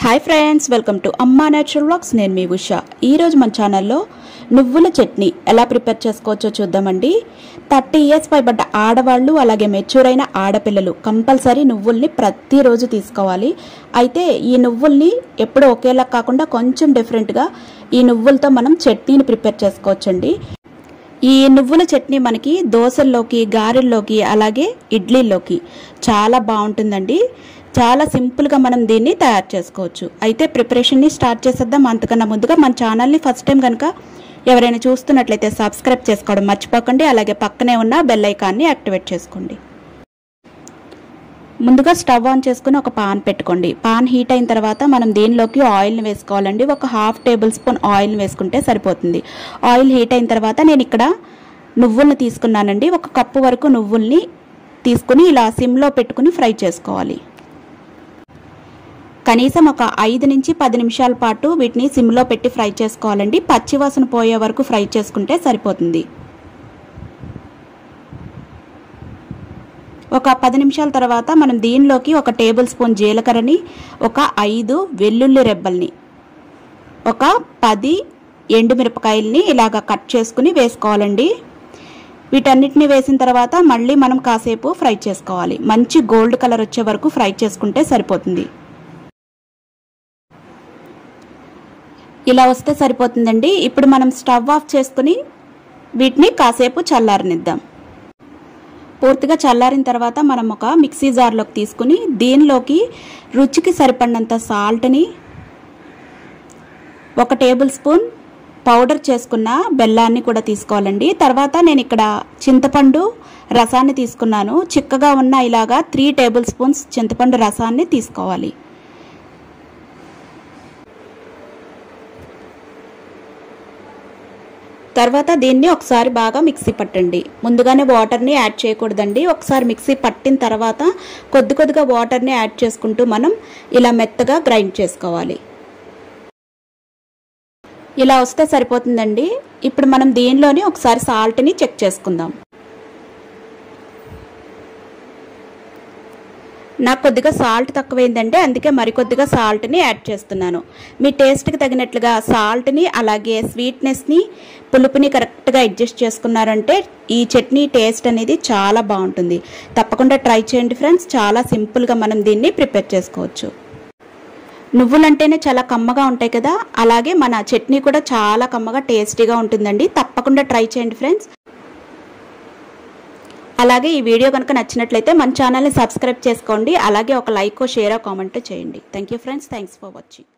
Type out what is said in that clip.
hi friends welcome to అమ్మా natural vlogs నేను మీ ఉష ఈరోజు మన ఛానల్లో నువ్వుల చట్నీ ఎలా ప్రిపేర్ చేసుకోవచ్చో చూద్దామండి థర్టీ ఇయర్స్ పైబడ్డ ఆడవాళ్ళు అలాగే మెచ్యూర్ అయిన ఆడపిల్లలు కంపల్సరీ నువ్వుల్ని ప్రతిరోజు తీసుకోవాలి అయితే ఈ నువ్వుల్ని ఎప్పుడు ఒకేలా కాకుండా కొంచెం డిఫరెంట్గా ఈ నువ్వులతో మనం చట్నీని ప్రిపేర్ చేసుకోవచ్చండి ఈ నువ్వుల చట్నీ మనకి దోశల్లోకి గారెల్లోకి అలాగే ఇడ్లీల్లోకి చాలా బాగుంటుందండి చాలా సింపుల్గా మనం దీన్ని తయారు చేసుకోవచ్చు అయితే ప్రిపరేషన్ని స్టార్ట్ చేసేద్దాం అంతకన్నా ముందుగా మన ఛానల్ని ఫస్ట్ టైం కనుక ఎవరైనా చూస్తున్నట్లయితే సబ్స్క్రైబ్ చేసుకోవడం మర్చిపోకండి అలాగే పక్కనే ఉన్న బెల్ ఐకాన్ని యాక్టివేట్ చేసుకోండి ముందుగా స్టవ్ ఆన్ చేసుకుని ఒక పాన్ పెట్టుకోండి పాన్ హీట్ అయిన తర్వాత మనం దీనిలోకి ఆయిల్ని వేసుకోవాలండి ఒక హాఫ్ టేబుల్ స్పూన్ ఆయిల్ని వేసుకుంటే సరిపోతుంది ఆయిల్ హీట్ అయిన తర్వాత నేను ఇక్కడ నువ్వుల్ని తీసుకున్నానండి ఒక కప్పు వరకు నువ్వుల్ని తీసుకుని ఇలా సిమ్లో పెట్టుకుని ఫ్రై చేసుకోవాలి కనీసం ఒక ఐదు నుంచి పది నిమిషాల పాటు వీటిని సిమ్లో పెట్టి ఫ్రై చేసుకోవాలండి పచ్చివాసన పోయే వరకు ఫ్రై చేసుకుంటే సరిపోతుంది ఒక పది నిమిషాల తర్వాత మనం దీనిలోకి ఒక టేబుల్ స్పూన్ జీలకర్రని ఒక ఐదు వెల్లుల్లి రెబ్బల్ని ఒక పది ఎండుమిరపకాయల్ని ఇలాగ కట్ చేసుకుని వేసుకోవాలండి వీటన్నిటిని వేసిన తర్వాత మళ్ళీ మనం కాసేపు ఫ్రై చేసుకోవాలి మంచి గోల్డ్ కలర్ వచ్చే వరకు ఫ్రై చేసుకుంటే సరిపోతుంది ఇలా వస్తే సరిపోతుందండి ఇప్పుడు మనం స్టవ్ ఆఫ్ చేసుకుని వీటిని కాసేపు చల్లారనిద్దాం పూర్తిగా చల్లారిన తర్వాత మనం ఒక మిక్సీ జార్లోకి తీసుకుని దీనిలోకి రుచికి సరిపడినంత సాల్ట్ని ఒక టేబుల్ స్పూన్ పౌడర్ చేసుకున్న బెల్లాన్ని కూడా తీసుకోవాలండి తర్వాత నేను ఇక్కడ చింతపండు రసాన్ని తీసుకున్నాను చిక్కగా ఉన్న ఇలాగా త్రీ టేబుల్ స్పూన్స్ చింతపండు రసాన్ని తీసుకోవాలి తర్వాత దీన్ని ఒకసారి బాగా మిక్సీ పట్టండి ముందుగానే వాటర్ని యాడ్ చేయకూడదండి ఒకసారి మిక్సీ పట్టిన తర్వాత కొద్ది కొద్దిగా వాటర్ని యాడ్ చేసుకుంటూ మనం ఇలా మెత్తగా గ్రైండ్ చేసుకోవాలి ఇలా వస్తే సరిపోతుందండి ఇప్పుడు మనం దీనిలోని ఒకసారి సాల్ట్ని చెక్ చేసుకుందాం నాకు కొద్దిగా సాల్ట్ తక్కువైందంటే అందుకే మరికొద్దిగా సాల్ట్ని యాడ్ చేస్తున్నాను మీ టేస్ట్కి తగినట్లుగా సాల్ట్ని అలాగే స్వీట్నెస్ని పులుపుని కరెక్ట్గా అడ్జస్ట్ చేసుకున్నారంటే ఈ చట్నీ టేస్ట్ అనేది చాలా బాగుంటుంది తప్పకుండా ట్రై చేయండి ఫ్రెండ్స్ చాలా సింపుల్గా మనం దీన్ని ప్రిపేర్ చేసుకోవచ్చు నువ్వులంటేనే చాలా కమ్మగా ఉంటాయి కదా అలాగే మన చట్నీ కూడా చాలా కమ్మగా టేస్టీగా ఉంటుందండి తప్పకుండా ట్రై చేయండి ఫ్రెండ్స్ అలాగే ఈ వీడియో కనుక నచ్చినట్లయితే మన ఛానల్ని సబ్స్క్రైబ్ చేసుకోండి అలాగే ఒక లైక్ షేర్ కామెంట్ చేయండి thank you friends thanks for watching